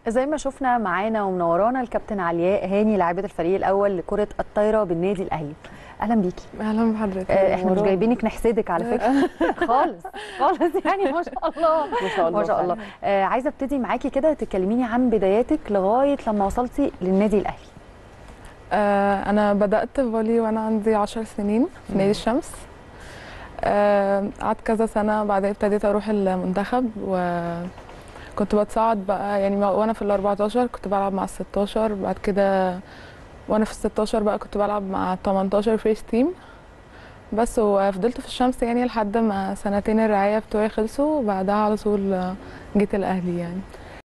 زي ما شفنا معانا ومنورانا الكابتن علياء هاني لاعبة الفريق الأول لكرة الطايرة بالنادي الأهلي أهلا بيكي اهلا بحضرتك آه، احنا مش منورانا. جايبينك نحسدك على فكرة خالص خالص يعني ما شاء الله ما شاء الله ما شاء الله فعلا. آه، عايزة ابتدي معاكي كده تكلميني عن بداياتك لغاية لما وصلتي للنادي الأهلي آه انا بدات فولي وانا عندي 10 سنين في نادي الشمس آه، قعدت كذا سنه بعدين ابتديت اروح المنتخب وكنت بتصعد بقى يعني وانا في ال 14 كنت بلعب مع ال 16 بعد كده وانا في ال 16 بقى كنت بلعب مع 18 فيس تيم بس وفضلت في الشمس يعني لحد ما سنتين الرعايه بتوعي خلصوا وبعدها على طول آه، جيت الاهلي يعني